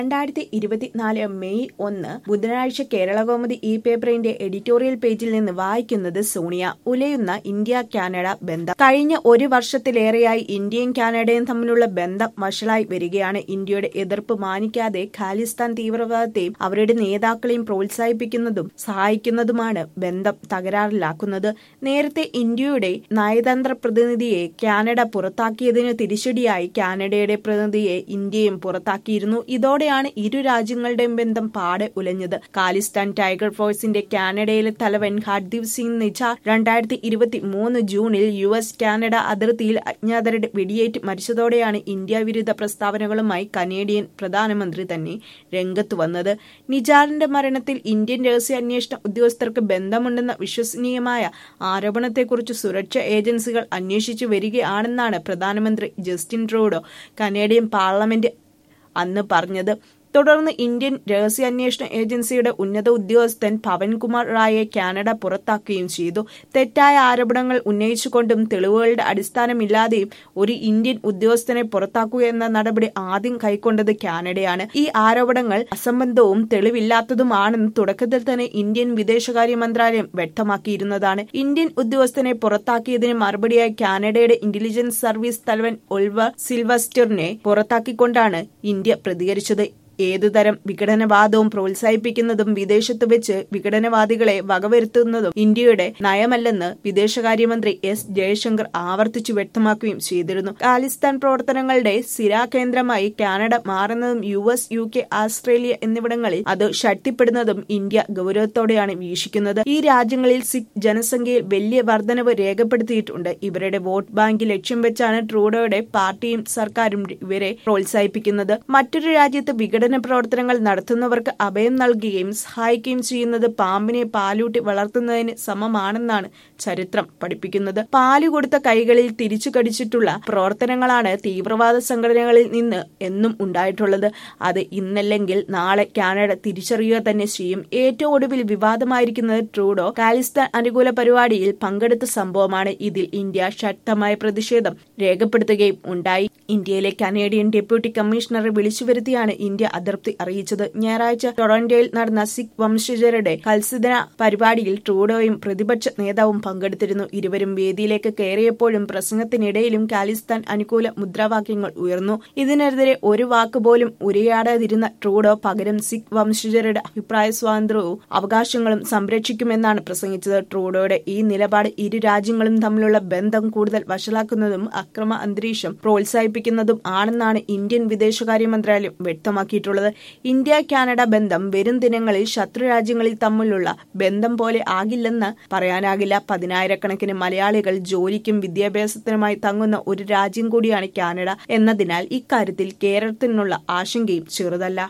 രണ്ടായിരത്തി ഇരുപത്തിനാല് മെയ് ഒന്ന് ബുധനാഴ്ച കേരളകൗമുദി ഈ പേപ്പറിന്റെ എഡിറ്റോറിയൽ പേജിൽ നിന്ന് വായിക്കുന്നത് സോണിയ ഉലയുന്ന ഇന്ത്യ കാനഡ ബന്ധം കഴിഞ്ഞ ഒരു വർഷത്തിലേറെയായി ഇന്ത്യയും കാനഡയും തമ്മിലുള്ള ബന്ധം വഷളായി വരികയാണ് ഇന്ത്യയുടെ എതിർപ്പ് മാനിക്കാതെ ഖാലിസ്ഥാൻ തീവ്രവാദത്തെയും അവരുടെ നേതാക്കളെയും പ്രോത്സാഹിപ്പിക്കുന്നതും സഹായിക്കുന്നതുമാണ് ബന്ധം തകരാറിലാക്കുന്നത് നേരത്തെ ഇന്ത്യയുടെ നയതന്ത്ര പ്രതിനിധിയെ കാനഡ പുറത്താക്കിയതിനു തിരിച്ചടിയായി കാനഡയുടെ പ്രതിനിധിയെ ഇന്ത്യയും പുറത്താക്കിയിരുന്നു ഇതോടെയാണ് ഇരു രാജ്യങ്ങളുടെയും ബന്ധം പാടെ ഉലഞ്ഞത് ഖാലിസ്ഥാൻ ടൈഗർ ഫോഴ്സിന്റെ കാനഡയിലെ തലവൻ ഹർദീപ് സിംഗ് നിജാർ രണ്ടായിരത്തി ഇരുപത്തി മൂന്ന് ജൂണിൽ യു എസ് കാനഡ അതിർത്തിയിൽ അജ്ഞാതരുടെ വെടിയേറ്റ് മരിച്ചതോടെയാണ് ഇന്ത്യ വിരുദ്ധ പ്രസ്താവനകളുമായി കനേഡിയൻ പ്രധാനമന്ത്രി തന്നെ രംഗത്ത് വന്നത് നിജാറിന്റെ മരണത്തിൽ ഇന്ത്യൻ രഹസ്യാന്വേഷണ ഉദ്യോഗസ്ഥർക്ക് ബന്ധമുണ്ടെന്ന വിശ്വസനീയമായ ആരോപണത്തെക്കുറിച്ച് സുരക്ഷാ ഏജൻസികൾ അന്വേഷിച്ചു വരികയാണെന്നാണ് പ്രധാനമന്ത്രി ജസ്റ്റിൻ ട്രൂഡോ കനേഡിയൻ പാർലമെന്റ് അന്ന് പറഞ്ഞത് തുടർന്ന് ഇന്ത്യൻ രഹസ്യാന്വേഷണ ഏജൻസിയുടെ ഉന്നത ഉദ്യോഗസ്ഥൻ പവൻകുമാർ റായെ കാനഡ പുറത്താക്കുകയും ചെയ്തു തെറ്റായ ആരോപണങ്ങൾ ഉന്നയിച്ചുകൊണ്ടും തെളിവുകളുടെ അടിസ്ഥാനമില്ലാതെയും ഒരു ഇന്ത്യൻ ഉദ്യോഗസ്ഥനെ പുറത്താക്കുക എന്ന നടപടി ആദ്യം കൈക്കൊണ്ടത് കാനഡയാണ് ഈ ആരോപണങ്ങൾ അസംബന്ധവും തെളിവില്ലാത്തതുമാണെന്ന് തുടക്കത്തിൽ തന്നെ ഇന്ത്യൻ വിദേശകാര്യ മന്ത്രാലയം വ്യക്തമാക്കിയിരുന്നതാണ് ഇന്ത്യൻ ഉദ്യോഗസ്ഥനെ പുറത്താക്കിയതിന് മറുപടിയായി കാനഡയുടെ ഇന്റലിജൻസ് സർവീസ് തലവൻ ഒൾവർ സിൽവസ്റ്ററിനെ പുറത്താക്കിക്കൊണ്ടാണ് ഇന്ത്യ പ്രതികരിച്ചത് ഏതുതരം വിഘടനവാദവും പ്രോത്സാഹിപ്പിക്കുന്നതും വിദേശത്ത് വെച്ച് വിഘടനവാദികളെ വകവരുത്തുന്നതും ഇന്ത്യയുടെ നയമല്ലെന്ന് വിദേശകാര്യമന്ത്രി എസ് ജയശങ്കർ ആവർത്തിച്ചു വ്യക്തമാക്കുകയും ചെയ്തിരുന്നു ഖാലിസ്ഥാൻ പ്രവർത്തനങ്ങളുടെ സ്ഥിരാകേന്ദ്രമായി കാനഡ മാറുന്നതും U S U K Australia എന്നിവിടങ്ങളിൽ അത് ശക്തിപ്പെടുന്നതും ഇന്ത്യ ഗൗരവത്തോടെയാണ് വീക്ഷിക്കുന്നത് ഈ രാജ്യങ്ങളിൽ സിഖ് ജനസംഖ്യയിൽ വലിയ വർധനവ് രേഖപ്പെടുത്തിയിട്ടുണ്ട് ഇവരുടെ വോട്ട് ബാങ്ക് ലക്ഷ്യം വെച്ചാണ് ട്രൂഡോയുടെ പാർട്ടിയും സർക്കാരും ഇവരെ പ്രോത്സാഹിപ്പിക്കുന്നത് മറ്റൊരു രാജ്യത്ത് വിഘടന വിഘടന പ്രവർത്തനങ്ങൾ നടത്തുന്നവർക്ക് അഭയം നൽകുകയും സഹായിക്കുകയും ചെയ്യുന്നത് പാമ്പിനെ പാലൂട്ടി വളർത്തുന്നതിന് സമമാണെന്നാണ് ചരിത്രം പഠിപ്പിക്കുന്നത് പാല് കൊടുത്ത കൈകളിൽ തിരിച്ചു കടിച്ചിട്ടുള്ള പ്രവർത്തനങ്ങളാണ് തീവ്രവാദ സംഘടനകളിൽ നിന്ന് എന്നും ഉണ്ടായിട്ടുള്ളത് അത് ഇന്നല്ലെങ്കിൽ നാളെ കാനഡ തിരിച്ചറിയുക തന്നെ ചെയ്യും ഏറ്റവും ഒടുവിൽ വിവാദമായിരിക്കുന്നത് ട്രൂഡോ കാലിസ്ഥാൻ അനുകൂല പരിപാടിയിൽ പങ്കെടുത്ത സംഭവമാണ് ഇതിൽ ഇന്ത്യ ശക്തമായ പ്രതിഷേധം രേഖപ്പെടുത്തുകയും ഉണ്ടായി ഇന്ത്യയിലെ കനേഡിയൻ ഡെപ്യൂട്ടി കമ്മീഷണറെ വിളിച്ചു വരുത്തിയാണ് ഇന്ത്യ അതൃപ്തി അറിയിച്ചത് ഞായറാഴ്ച ടൊറന്റോയിൽ നടന്ന സിഖ് വംശജരുടെ കൽസിദന പരിപാടിയിൽ ട്രൂഡോയും പ്രതിപക്ഷ നേതാവും പങ്കെടുത്തിരുന്നു ഇരുവരും വേദിയിലേക്ക് കയറിയപ്പോഴും പ്രസംഗത്തിനിടയിലും കാലിസ്ഥാൻ അനുകൂല മുദ്രാവാക്യങ്ങൾ ഉയർന്നു ഇതിനെതിരെ ഒരു വാക്ക് പോലും ഉരയാടാതിരുന്ന ട്രൂഡോ പകരം സിഖ് വംശജരുടെ അഭിപ്രായ സ്വാതന്ത്ര്യവും അവകാശങ്ങളും സംരക്ഷിക്കുമെന്നാണ് പ്രസംഗിച്ചത് ട്രൂഡോയുടെ ഈ നിലപാട് ഇരു രാജ്യങ്ങളും തമ്മിലുള്ള ബന്ധം കൂടുതൽ വഷളാക്കുന്നതും അക്രമ അന്തരീക്ഷം പ്രോത്സാഹിപ്പിക്കുന്നതും ആണെന്നാണ് ഇന്ത്യൻ വിദേശകാര്യ മന്ത്രാലയം വ്യക്തമാക്കിയിട്ടുള്ളത് ഇന്ത്യ കാനഡ ബന്ധം വരും ദിനങ്ങളിൽ ശത്രു രാജ്യങ്ങളിൽ തമ്മിലുള്ള ബന്ധം പോലെ ആകില്ലെന്ന് പറയാനാകില്ല പതിനായിരക്കണക്കിന് മലയാളികൾ ജോലിക്കും വിദ്യാഭ്യാസത്തിനുമായി തങ്ങുന്ന ഒരു രാജ്യം കൂടിയാണ് കാനഡ എന്നതിനാൽ ഇക്കാര്യത്തിൽ കേരളത്തിനുള്ള ആശങ്കയും ചെറുതല്ല